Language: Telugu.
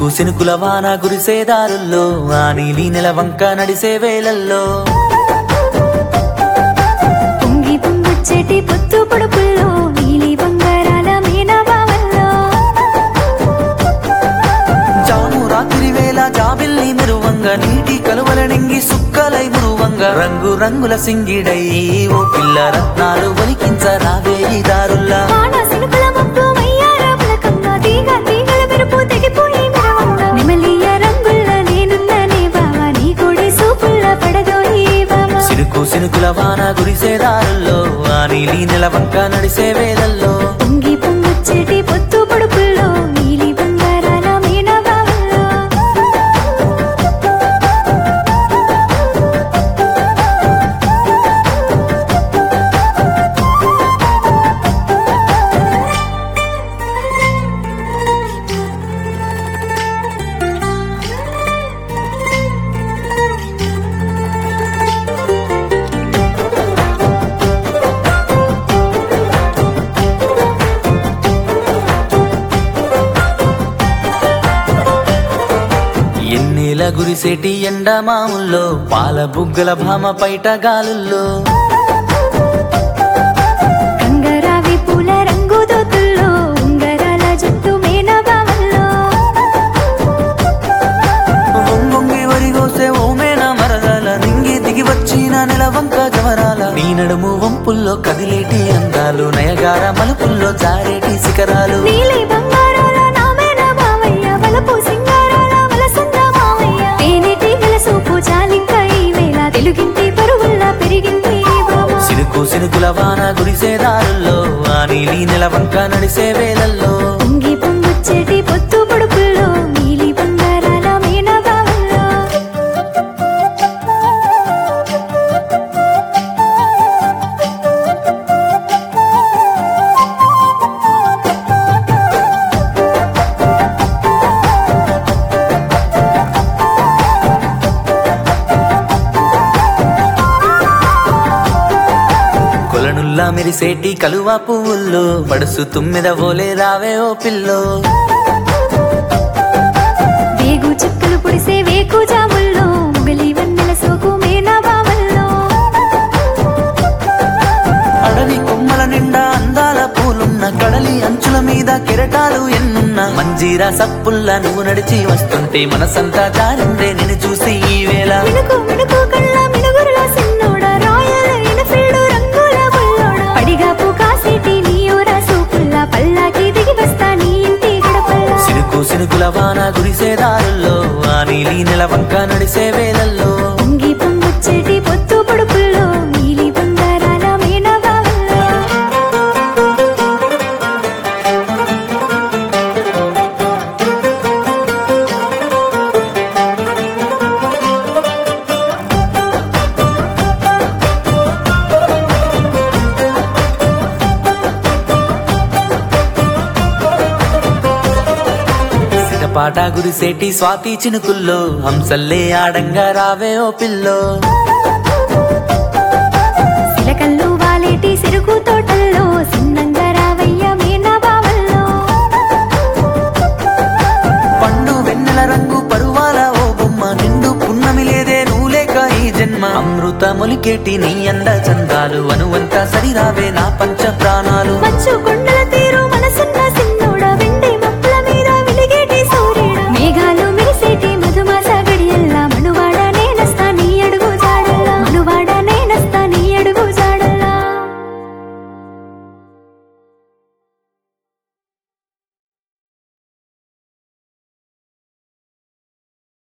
సినుకుల వాన గురిసే దారుల్లో ఆ నీలి నెల వంక నడిసే వేళల్లో పొంగి పొంగుచ్చేటి పొత్తు పొడుపుల్లో నీలి బంగారాల మీనబావల్లో జాము రాత్రి వేళ జాబిల్లి మెరువంగ నీటి కలువల నింగి సుక్కలై మురువంగ రంగు రంగుల సింగిడై ఓ పిల్ల రత్నాలు ఒలికించరావే ఈ దారుల్లా వాన సినుకుల మబ్బు వయ్యార పులకంగా తీగ తీగల మెరుపు తెగిపోయి మెరవంగా నిమలియ రంగుల్ల నేనున్ననే బావా నీ కొడి సూపుల్ల పడదోయి బావా సినుకు సినుకుల వాన గురిసే దారుల్లో ఆ నీలి నెల వంక నడిసే వేళల్లో పొంగి పొంగుచ్చేటి పొత్తు పొడుపుల్లో నీలి బంగారాల మీనబావల్లో ఎన్నేల గురిసేటి ఎండమాముల్లో పాల బుగ్గల భామ పైట గాలుల్లో కంగరావి పూల రంగు దోతుల్లో ఉంగరాల జుట్టు మీనబావల్లో వంగొంగి వరిగోసే ఓమేన మరదల నింగి దిగి వచ్చిన నెలవంక జవరాల నీ నడుము వంపుల్లో కదిలేటి అందాలు నయగార మలుపుల్లో జారేటి శిఖరాలు నీలి బంగారాల నామేన మావయ్య వలపు సింగారాల వలసంద మావయ్య తేనెటి గలసూపు చాలింక ఈ వేళ తెలుగింటి పరువుల్లా పెరిగింది ఈ భామ సినుకు సినుకుల వాన గురిసే దారుల్లో ఆ నీలి నెలవంక నడిసే వేళల్లో పొంగి పొంగుచ్చేటి పొత్తు పొడుపుల్లో నీలి బంగారాల మీనబావల్లో కొలనుల్లా మెరిసేటి కలువ పువ్వుల్లో పడుసు తుమ్మెద ఓలే రావే ఓ పిల్లో వేగు చుక్కలు పొడిసే వేకు జాముల్లో ముగలి వన్నెల సోకు మీనబావల్లో అడవి కొమ్మల నిండా అందాల పూలున్న కడలి అంచుల మీద కెరటాలు ఎన్నున్న మంజీరా సప్పుల్లా నువ్వు నడిచి వస్తుంటే మనసంతా జారిందే నిన్ను చూసి ఈ వేళ మినుకు మినుకు కళ్ళ మినుగురుల సిన్నోడ రాయల్ ఎన్ఫీల్డ్ రంగుల బుల్లోడ పడిగాపు కాసేటి నీ ఊర సూపుల్ల పల్లాకి దిగి వస్తా నీ ఇంటి గడపల్ల సినుకు సినుకుల వాన గురిసే దారుల్లో ఆ నీలి నెల వంక నడిసే వేళల్లో పొంగి పొంగుచ్చేటి పొత్తు పొడుపుల్లో నీలి బంగారాల మీనబావల్లో సిగపాట గురిసేటి స్వాతి చినుకుల్లో హంసల్లే ఆడంగా రావే ఓ పిల్లో సిలకల్లు వాలేటి సిరుకు తోటల్లో సిన్నంగా రావయ్య మీనబావల్లో పండు వెన్నెల రంగు పరువాల ఓ బొమ్మ నిండు పున్నమి లేదే నువ్వు లేక ఈ జన్మ అమృత మొలికేటి నీ అంద చందాలు అనువంత సరిరావే నా పంచ ప్రాణాలు మంచు కొండల